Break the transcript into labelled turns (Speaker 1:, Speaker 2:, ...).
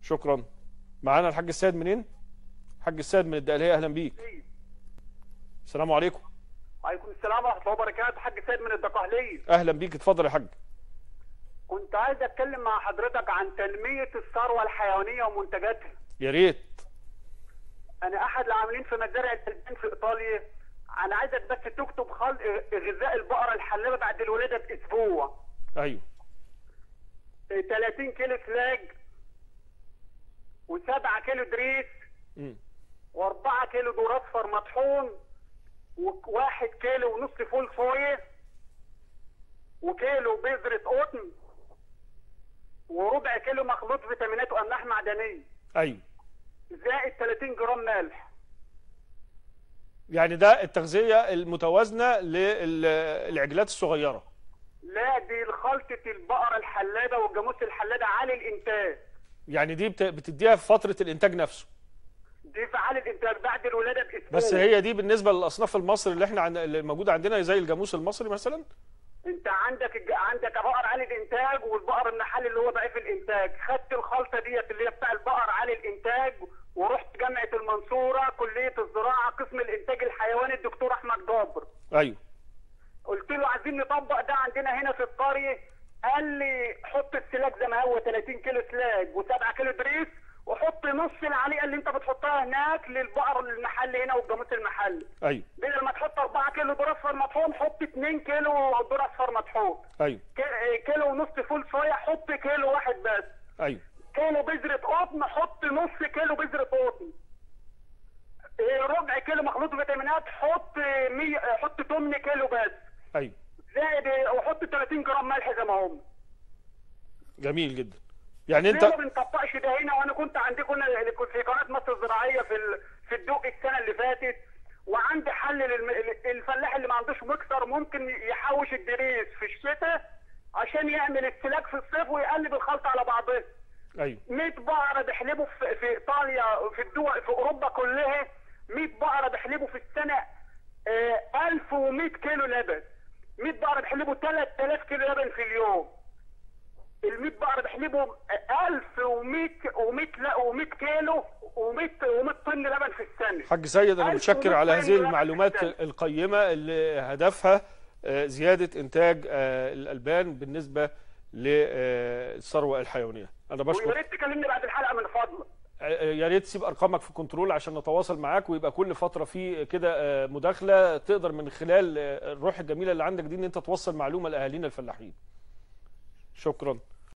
Speaker 1: شكرا معانا الحاج السيد منين الحاج السيد من الدقهليه اهلا بيك السلام عليكم
Speaker 2: عليكم السلام ورحمه الله وبركاته حاج سيد من الدقهليه
Speaker 1: اهلا بيك اتفضل يا حاج
Speaker 2: كنت عايز اتكلم مع حضرتك عن تنميه الثروه الحيوانيه ومنتجاتها
Speaker 1: يا ريت
Speaker 2: انا احد العاملين في مزارع التلبين في ايطاليا انا عايزك بس تكتب خلق غذاء البقره الحلابه بعد الولاده باسبوع
Speaker 1: ايوه
Speaker 2: 30 كيلو سلاج و7 كيلو دريس
Speaker 1: مم.
Speaker 2: و4 كيلو دور اصفر مطحون وواحد كيلو ونص فول صويا وكيلو بذرة قطن وربع كيلو مخلوط فيتامينات واملاح معدنيه
Speaker 1: ايوه
Speaker 2: زائد 30 جرام ملح
Speaker 1: يعني ده التغذيه المتوازنه للعجلات الصغيره
Speaker 2: لا دي خلطة البقرة الحلابة والجاموس الحلابة عالي الإنتاج
Speaker 1: يعني دي بت- بتديها في فتره الانتاج نفسه
Speaker 2: دي في عالي الإنتاج بعد الولادة بأسبوع
Speaker 1: بس هي دي بالنسبه للاصناف المصري اللي احنا عن... اللي موجوده عندنا زي الجاموس المصري مثلا
Speaker 2: أنت عندك الج- عندك بقر عالي الإنتاج والبقر المحلي اللي هو ضعيف الإنتاج خدت الخلطة ديت اللي هي بتاع البقر عالي الإنتاج ورحت جامعة المنصورة كلية الزراعة قسم الإنتاج الحيواني الدكتور أحمد جابر
Speaker 1: ايوه
Speaker 2: قلت له عايزين نطبق ده عندنا هنا في القرية قال لي حط السلاج زي ما هو 30 كيلو سلاج و7 كيلو دريس وحط نص العليقه اللي انت بتحطها هناك للبقر المحلي هنا والجاموس المحلي
Speaker 1: ايوه
Speaker 2: بدل ما تحط 4 كيلو دور اصفر مطحون حط 2 كيلو دور اصفر مطحون
Speaker 1: ايوه
Speaker 2: ك- كيلو ونص فول صويا حط كيلو واحد بس
Speaker 1: ايوه
Speaker 2: كيلو بذرة قطن حط نص كيلو بذرة قطن إيه، ربع كيلو مخلوط فيتامينات حط 100 حط 8 كيلو بس
Speaker 1: ايوه
Speaker 2: زائد إيه، وحط 30 جرام ملح زي ما هم
Speaker 1: جميل جدا يعني
Speaker 2: ليه ما
Speaker 1: انت
Speaker 2: بنطبقش ده هنا وانا كنت عندكم في قناه مصر الزراعيه في ال- في الدق السنه اللي فاتت وعندي حل للفلاح اللي ما عندوش مكسر ممكن يحوش الدريس في الشتاء عشان يعمل السلاك في الصيف ويقلب الخلطه على بعضها
Speaker 1: ايوه
Speaker 2: 100 بقره بيحلبوا في, في ايطاليا في الدول في اوروبا كلها 100 بقره بيحلبوا في السنه آه، 1100 كيلو لبن 100 بقره بيحلبوا 3000 كيلو لبن في اليوم ال 100 بقره بيحلبوا 1100 و100 لا و100 كيلو و100 و100 طن لبن في السنه
Speaker 1: حاج سيد انا
Speaker 2: ألف
Speaker 1: متشكر على
Speaker 2: ومئتين
Speaker 1: هذه
Speaker 2: جرام
Speaker 1: المعلومات
Speaker 2: في السنة.
Speaker 1: القيمه اللي هدفها آه، زياده انتاج آه، الالبان بالنسبه للثروه الحيوانيه انا
Speaker 2: ويا
Speaker 1: بشكر
Speaker 2: ريت تكلمني بعد الحلقه من فضلك
Speaker 1: آه، يا ريت تسيب ارقامك في كنترول عشان نتواصل معاك ويبقى كل فتره في كده آه، مداخله تقدر من خلال آه، الروح الجميله اللي عندك دي ان انت توصل معلومه لاهالينا الفلاحين شكرا